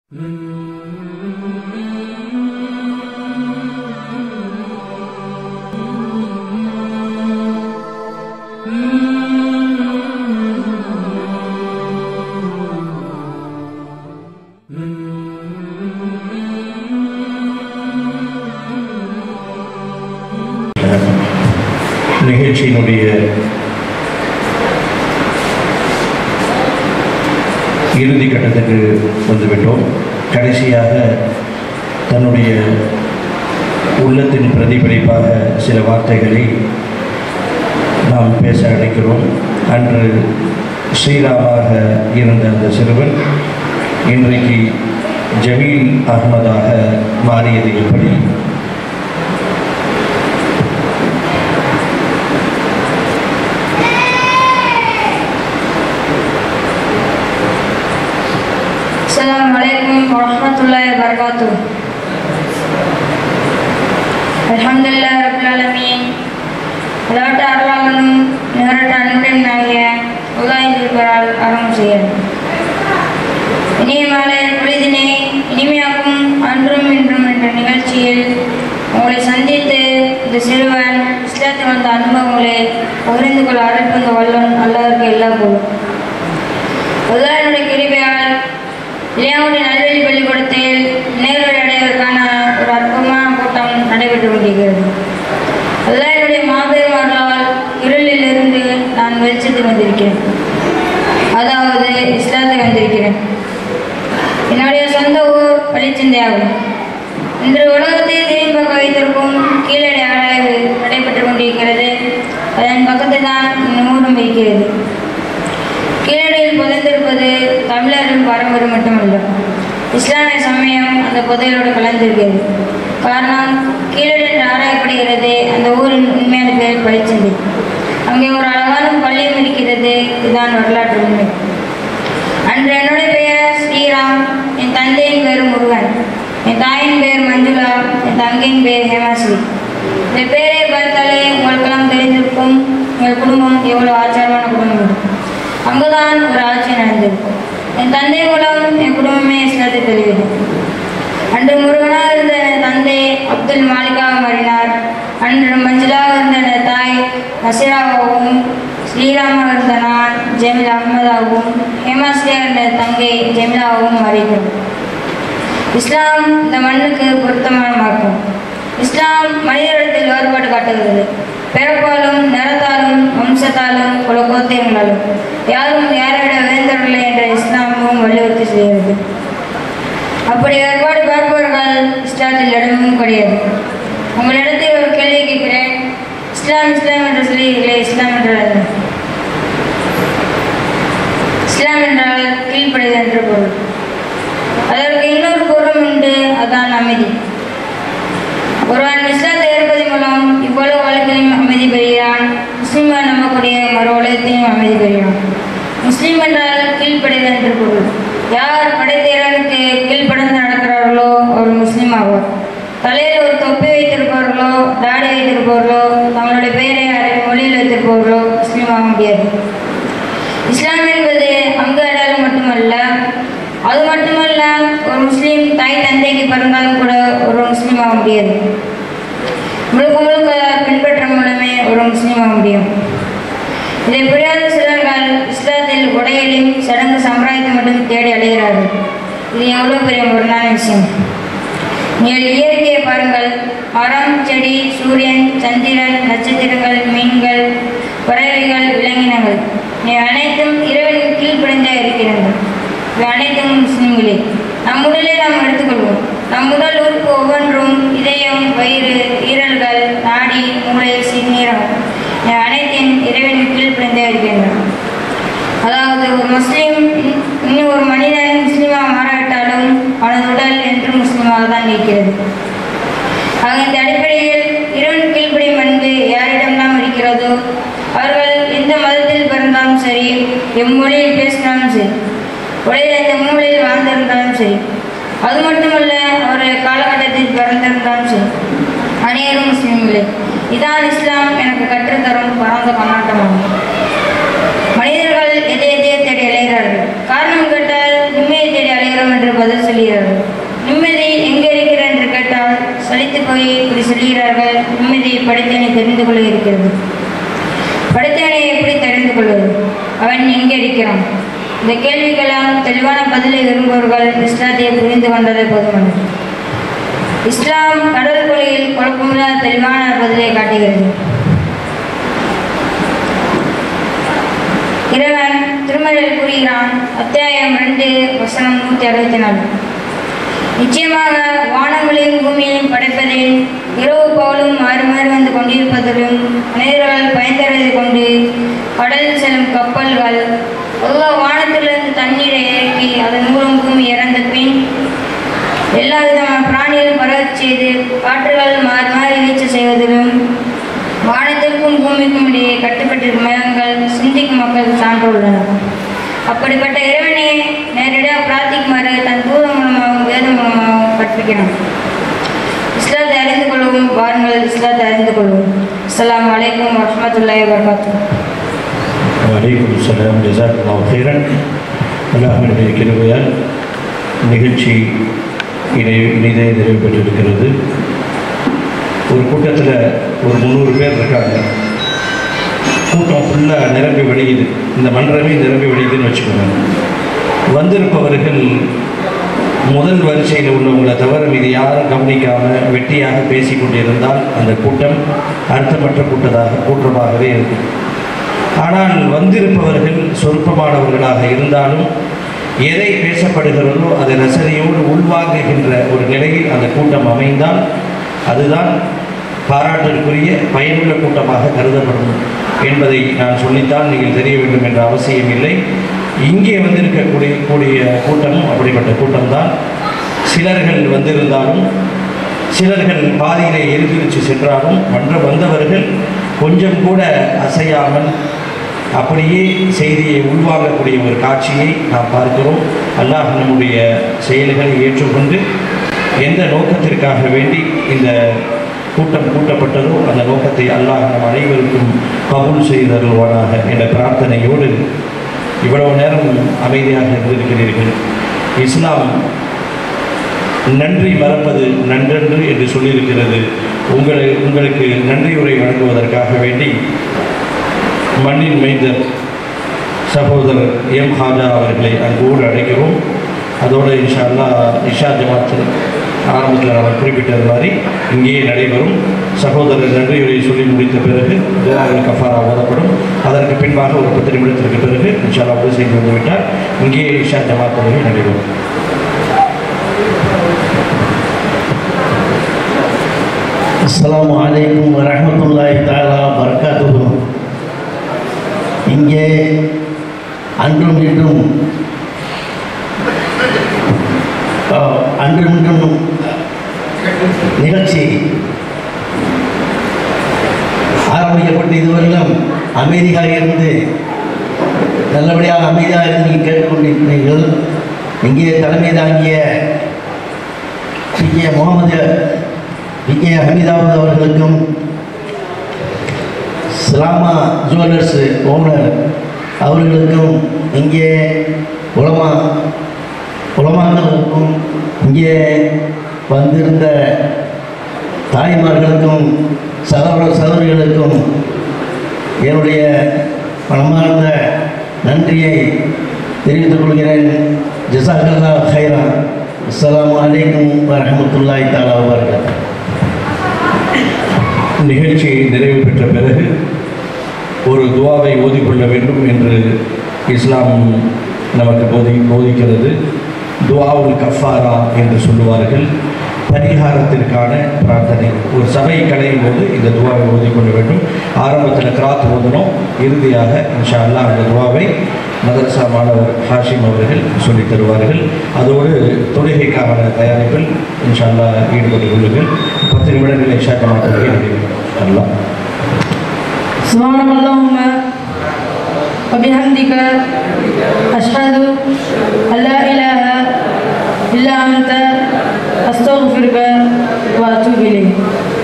நிகழ்ச்சியினுடைய இறுதி கட்டத்துக்கு வந்துவிட்டோம் கடைசியாக தன்னுடைய உள்ளத்தின் பிரதிபலிப்பாக சில வார்த்தைகளை நாம் பேச அழைக்கிறோம் அன்று ஸ்ரீராமாக இருந்த அந்த சிறுவன் இன்றைக்கு ஜமீல் அகமதாக மாறியது எப்படி السلام عليكم ورحمة الله وبركاته الحمد لله رب العالمين அளவற்ற அருளாளனும் நிகரற்ற அன்புடன் ஆகிய உதாயந்திருப்பவரால் அறம் செய்ய இனிய மாலை பொழுதினை இனிமையாக்கும் அன்றும் இன்றும் என்ற நிகழ்ச்சியில் உங்களை சந்தித்து இந்த சிறுவன் இஸ்லாத்தில் வந்த அனுபவங்களை பகிர்ந்து கொள்ள அழைப்பு வல்லன் அல்லாருக்கு எல்லாம் போகும் உதாரண கிருபையால் இளையாவுடைய நல்வழி பள்ளிக்கூடத்தில் நேர்வழி அடைவதற்கான ஒரு அற்புதமான கூட்டம் நடைபெற்று கொண்டிருக்கிறது அல்லாஹ்வுடைய மாபெரும் அருளால் இருளில் இருந்து நான் வெளிச்சத்தில் வந்திருக்கிறேன் அதாவது இஸ்லாத்தில் வந்திருக்கிறேன் என்னுடைய சொந்த ஊர் பள்ளிச்சந்தையாகும் இன்று உலகத்தை திரும்பி பார்க்க வைத்திருக்கும் கீழடி ஆராய்வு நடைபெற்றுக் கொண்டிருக்கிறது அதன் பக்கத்தில் தான் இந்த ஊரும் இருக்கிறது கீழடியில் புதைந்திருப்பது தமிழரின் பாரம்பரியம் மட்டுமல்ல இஸ்லாமிய சமயம் அந்த புதையலோடு கலந்திருக்கிறது காரணம் கீழடி என்று ஆராயப்படுகிறது அந்த ஊரின் உண்மையான பெயர் பழிச்சந்தை அங்கே ஒரு அழகான பள்ளியும் இருக்கிறது இதுதான் வரலாற்று உண்மை அன்று என்னுடைய பெயர் ஸ்ரீராம் என் தந்தையின் பெயர் முருகன் என் தாயின் பெயர் மஞ்சுளா என் தங்கையின் பெயர் ஹேமாஸ்ரீ இந்த பெயரை பார்த்தாலே உங்களுக்கெல்லாம் தெரிந்திருக்கும் உங்கள் குடும்பம் எவ்வளவு ஆச்சாரமான குடும்பம் என்று. அங்குதான் ஒரு ஆட்சி நடந்திருக்கும் என் தந்தை மூலம் என் குடும்பமே இஸ்லாத்தை தெரிவிது அன்று முருகனாக இருந்த என் தந்தை அப்துல் மாலிகாக மாறினார் அன்று மஞ்சுளாக இருந்த என் தாய் நசிராவாகவும் ஸ்ரீராமாக இருந்த நான் ஜெமில் அகமதாகவும் ஹேமாஸ்ரீயாக இருந்த என் தங்கை ஜெமிலாவும் மாறினோம் இஸ்லாம் இந்த மண்ணுக்கு பொருத்தமான மார்க்கம் இஸ்லாம் மனிதரிடத்தில் வேறுபாடு காட்டுகிறது பிறப்பாலும் நிறத்தாலும் வம்சத்தாலும் குல கோத்திரங்களாலும் யாரும் யாரோட வேந்தவில்லை என்ற இஸ்லாமும் வலியுறுத்தி செய்கிறது அப்படி வேறுபாடு பார்ப்பவர்கள் இஸ்லாத்தில் இடமும் கிடையாது உங்களிடத்தில் ஒரு கேள்வி கேட்கிறேன் இஸ்லாம் இஸ்லாம் என்று சொல்லுகிறீர்களே இஸ்லாம் என்றால் என்ன? இஸ்லாம் என்றால் கீழ்ப்படிதல் என்று பொருள் அதற்கு இன்னொரு பொருளும் உண்டு அதான் அமைதி ஒருவன் இஸ்லாத்தை ஏற்பதன் மூலம் இவ்வளவு உலகத்திலும் அமைதி பெறுகிறான் முஸ்லிம்கள் நம்பக்கூடிய மறு உலகத்தையும் அமைதி பெறுகிறான் முஸ்லீம் என்றால் கீழ்ப்படிதல் என்று பொருள் யார் படைத்த இறைவனுக்கு கீழ்ப்படிந்து நடக்கிறார்களோ அவர் முஸ்லீம் ஆவார் தலையில் ஒரு தொப்பி வைத்திருப்பவர்களோ தாடி வைத்திருப்பவர்களோ தங்களுடைய பெயரை அரபி மொழியில் வைத்திருப்பவர்களோ முஸ்லீம் ஆக முடியாது இஸ்லாம் என்பது அங்கு அடையாளம் மட்டுமல்ல அது மட்டுமல்ல ஒரு முஸ்லீம் தாய் தந்தைக்கு பிறந்தாலும் கூட ஒரு முஸ்லீம் ஆக முடியாது முழுக்க முழுக்க பின்பற்ற மூலமே ஒரு முஸ்லீம் ஆக முடியும் இதை புரியாத சிலர்கள் இஸ்லாத்தில் உடையிலும் சடங்கு சம்பிரதாயத்தை மட்டும் தேடி அடைகிறார்கள் இது எவ்வளோ பெரிய முரணான விஷயம் நீங்கள் இயற்கையை பாருங்கள் மரம் செடி சூரியன் சந்திரன் நட்சத்திரங்கள் மீன்கள் பறவைகள் விலங்கினங்கள் இவை அனைத்தும் இறைவனின் கீழ்ப்படிந்தே இருக்கிறது இவை அனைத்தும் முஸ்லிம்களே நம் உடலை நாம் எடுத்துக்கொள்வோம் நம் உடல் உறுப்பு ஒவ்வொன்றும் இதயம் வயிறு ஈரல்கள் நாடி மூளை சிறுநீரம் இவை அனைத்தையும் இறைவனின் கீழ்ப்படிந்தே இருக்கின்றன அதாவது ஒரு முஸ்லீம் இன்- இன்னும் ஒரு மனிதன் முஸ்லீமாக மாறாவிட்டாலும் அவனது உடல் என்றும் முஸ்லீமாக தான் இருக்கிறது ஆக இந்த அடிப்படையில் இறைவன் கீழ்ப்படியும் அன்பு யாரிடம்லாம் இருக்கிறதோ அவர்கள் எந்த மதத்தில் பிறந்தாலும் சரி எம்மொழியில் பேசினாலும் சரி உலகில் எந்த மூலையில் வாழ்ந்திருந்தாலும் சரி அது மட்டுமல்ல அவருடைய காலகட்டத்தில் பிறந்திருந்தாலும் சரி அனைவரும் முஸ்லீம்களே இதான் இஸ்லாம் எனக்கு கற்றுத்தரும் பரந்த கண்ணாட்டமாகும் மனிதர்கள் எதை எதையோ தேடி அலைகிறார்கள் காரணம் கேட்டால் உண்மையை தேடி அலைகிறோம் என்று பதில் சொல்கிறார்கள் நிம்மதி எங்கே இருக்கிற என்று கேட்டால் சலித்து போய் இப்படி சொல்கிறார்கள் நிம்மதி படைத்தனை தெரிந்து கொள்ள இருக்கிறது படைத்தவனை எப்படி தெரிந்து கொள்வது அவன் எங்கே இருக்கிறான் இந்த கேள்விக்கெல்லாம் தெளிவான பதிலை விரும்புபவர்கள் இஸ்லாத்தை புரிந்து கொண்டதை போதுமானது இஸ்லாம் கடல் கொலையில் குழப்பமில்லாத தெளிவான பதிலை காட்டுகிறது இறைவன் திருமலையில் கூறுகிறான் அத்தியாயம் ரெண்டு வசனம் நூற்றி அறுபத்தி நாலு நிச்சயமாக வானங்களையும் பூமியையும் படைப்பதில் இரவு பகலும் மாறி மாறி வந்து கொண்டிருப்பதிலும் மனிதர்கள் பயந்தடைந்து கொண்டு கடலில் செல்லும் கப்பல்கள் பொதுவாக வானத்திலிருந்து தண்ணீரை இறக்கி அதன் மூலம் பூமி இறந்த பின் எல்லா விதமான பிராணிகளும் பரவச் செய்து காற்றுகள் மாறி மாறி வீச்சு செய்வதிலும் வானத்திற்கும் பூமிக்கும் இடையே கட்டுப்பட்டிருக்கும் மேகங்கள் சிந்திக்கும் மக்கள் சான்று உள்ளனர் அப்படிப்பட்ட இறைவனை நேரடியாக பிரார்த்திக்குமாறு தன் தூதம் மூலமாகவும் வேதம் மூலமாகவும் கற்பிக்கிறான் இஸ்லாத்தை அறிந்து கொள்வோம் வாருங்கள் இஸ்லாத்தை அறிந்து கொள்வோம் அஸ்ஸலாமு அலைக்கும் வரஹ்மத்துல்லாஹி வபரகாத்துஹு வலைக்கும் சலாம் ஜசாக்குல்லாஹ் ஹைரன் அல்லாஹினுடைய கிருபையால் நிகழ்ச்சி இணை இனிதே நிறைவு பெற்றிருக்கிறது ஒரு கூட்டத்தில் ஒரு முந்நூறு பேர் இருக்காங்க கூட்டம் ஃபுல்லாக நிரம்பி வழியுது இந்த மன்றமே நிரம்பி வழியுதுன்னு வச்சுக்கோங்க வந்திருப்பவர்கள் முதல் வரிசையில் உள்ளவங்களை தவிர மீது யாரும் கவனிக்காமல் வெட்டியாக பேசிக் கொண்டிருந்தால் அந்த கூட்டம் அர்த்தமற்ற கூட்டதாக கூட்டமாகவே இருக்கும் ஆனால் வந்திருப்பவர்கள் சொற்பமானவர்களாக இருந்தாலும் எதை பேசப்படுகிறதோ அதை ரசனையோடு உள்வாங்குகின்ற ஒரு நிலையில் அந்த கூட்டம் அமைந்தால் அதுதான் பாராட்டிற்குரிய பயனுள்ள கூட்டமாக கருதப்படும் என்பதை நான் சொல்லித்தான் நீங்கள் தெரிய வேண்டும் என்ற அவசியம் இல்லை இங்கே வந்திருக்கக்கூடிய கூடிய கூட்டமும் அப்படிப்பட்ட கூட்டம்தான் சிலர்கள் வந்திருந்தாலும் சிலர்கள் பாதியிலே எரிதிரிச்சு சென்றாலும் மன்ற வந்தவர்கள் கொஞ்சம் கூட அசையாமல் அப்படியே செய்தியை உள்வாங்கக்கூடிய ஒரு காட்சியை நாம் பார்க்கிறோம் அல்லாஹ் நம்முடைய செயல்களை ஏற்றுக்கொண்டு எந்த நோக்கத்திற்காக வேண்டி இந்த கூட்டம் கூட்டப்பட்டதோ அந்த நோக்கத்தை அல்லாஹ் நம் அனைவருக்கும் கபூல் செய்தருள்வானாக என்ற பிரார்த்தனையோடு இவ்வளவு நேரம் அமைதியாக இருந்திருக்கிறீர்கள் இஸ்லாம் நன்றி மறப்பது நன்றன்று என்று சொல்லியிருக்கிறது உங்களை உங்களுக்கு நன்றியுரை வழங்குவதற்காக வேண்டி மண்ணின் மைந்தர் சகோதரர் எம் ஹாஜா அவர்களை அன்போடு அழைக்கிறோம் அதோடு இன்ஷா அல்லா இஷா ஜமாத்து ஆரம்பத்தில் அவர் குறிப்பிட்டது மாதிரி இங்கேயே நடைபெறும் சகோதரர் நன்றியுரை சொல்லி முடித்த பிறகு துவாவில் கஃபாரா ஓதப்படும் அதற்கு பின்பாக ஒரு பத்து நிமிடத்திற்கு பிறகு இன்ஷா அல்லா உதவி செய்து வந்துவிட்டால் இங்கேயே இஷா ஜமாத் தொழுகை நடைபெறும் அஸ்ஸலாமு அலைக்கும் வரஹ்மத்துல்லாஹி தஆலா வபரகாத்துஹு இங்கே அன்றும் இன்றும் ஆ, அன்றும் இன்றும் நிகழ்ச்சி ஆரம்பிக்கப்பட்டு இதுவரையிலும் அமைதியாக இருந்து நல்லபடியாக அமைதியாக இருந்து நீங்கள் கேட்டுக்கொண்டிருக்கிறீர்கள் இங்கே தலைமை தாங்கிய பிகே முகமது பிகே ஹமீதாவது அவர்களுக்கும் ஸ்லாமா ஜுவல்லர்ஸ் ஓனர் அவர்களுக்கும் இங்கே உலமா உலமாக்களுக்கும் இங்கே வந்திருந்த தாய்மார்களுக்கும் சகோதர சகோதரிகளுக்கும் என்னுடைய மனமார்ந்த நன்றியை தெரிவித்துக் கொள்கிறேன் ஜசாக்கல்லா ஹைரா அஸ்ஸலாமு அலைக்கும் வரஹ்மத்துல்லாஹி தஆலா வபரகாத்துஹு நிகழ்ச்சி நிறைவு பெற்ற பிறகு ஒரு துவாவை ஓதிக்கொள்ள வேண்டும் என்று இஸ்லாம் நமக்கு போதி போதிக்கிறது துவாவுல் கஃபாரா என்று சொல்லுவார்கள் பரிகாரத்திற்கான பிரார்த்தனை ஒரு சபை கலையும் போது இந்த துவாவை ஓதிக்கொள்ள வேண்டும் ஆரம்பத்தில் கிராத் ஓதணும் இறுதியாக இன்ஷா அல்லாஹ் அந்த துவாவை மதரசா மாணவர் ஹாஷிம் அவர்கள் சொல்லித் தருவார்கள் அதோடு தொழுகைக்கான தயாரிப்பில் இன்ஷா அல்லாஹ் ஈடுபட்டுக் கொள்ளுங்கள் பத்து நிமிடங்கள் இஷா ஜமா தொழுகை நடைபெறும் அல்லாஹ் سبحانك اللهم وبحمدك أشهد أن لا إله إلا أنت أستغفرك وأتوب إليك